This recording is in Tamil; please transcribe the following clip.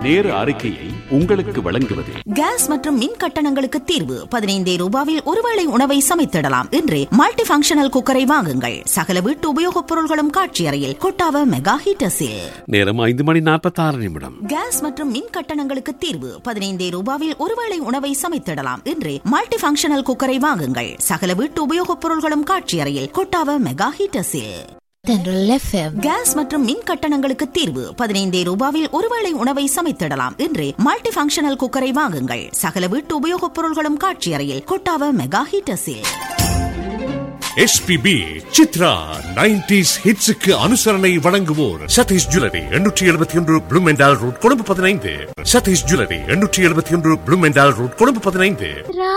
நேர அறிக்கையை உங்களுக்கு வழங்குவது கேஸ் மற்றும் மின் கட்டணங்களுக்கு தீர்வு பதினைந்தே ரூபாவில் ஒருவேளை உணவை சமைத்திடலாம் இன்றே மல்டி ஃபங்க்ஷனல் குக்கரை வாங்குங்கள் சகல வீட்டு உபயோகப் பொருள்களும் காட்சி அறையில் கொட்டாவ மெகா ஹீட்டர்ஸில் நேரம் ஐந்து மணி நாற்பத்தி ஆறு நிமிடம் கேஸ் மற்றும் மின் கட்டணங்களுக்கு தீர்வு பதினைந்தே ரூபாவில் ஒருவேளை உணவை சமைத்திடலாம் இன்றே மல்டி ஃபங்க்ஷனல் குக்கரை வாங்குங்கள் சகல வீட்டு உபயோகப் பொருள்களும் காட்சி அறையில் கொட்டாவ மெகா ஹீட்டர்ஸில் தென்றல் எஃப்எம் கேஸ் மற்றும் மின் கட்டணங்களுக்கு தீர்வு பதினைந்தே ரூபாவில் ஒருவேளை உணவை சமைத்திடலாம் இன்றே மல்டி ஃபங்க்ஷனல் குக்கரை வாங்குங்கள் சகல வீட்டு உபயோகப் பொருள்களும் காட்சி அறையில் கொட்டாவ மெகா ஹீட்டர்ஸில் எஸ்பிபி சித்ரா நைன்டிஸ் ஹிட்ஸுக்கு அனுசரணை வழங்குவோர் சதீஷ் ஜுவல்லரி எண்ணூற்றி எழுபத்தி ஒன்று ப்ளூமெண்டால் ரோட் கொழும்பு பதினைந்து சதீஷ் ஜுவல்லரி எண்ணூற்றி எழுபத்தி ஒன்று ப்ளூமெண்டால் ரோட் கொழும்பு பதினைந்து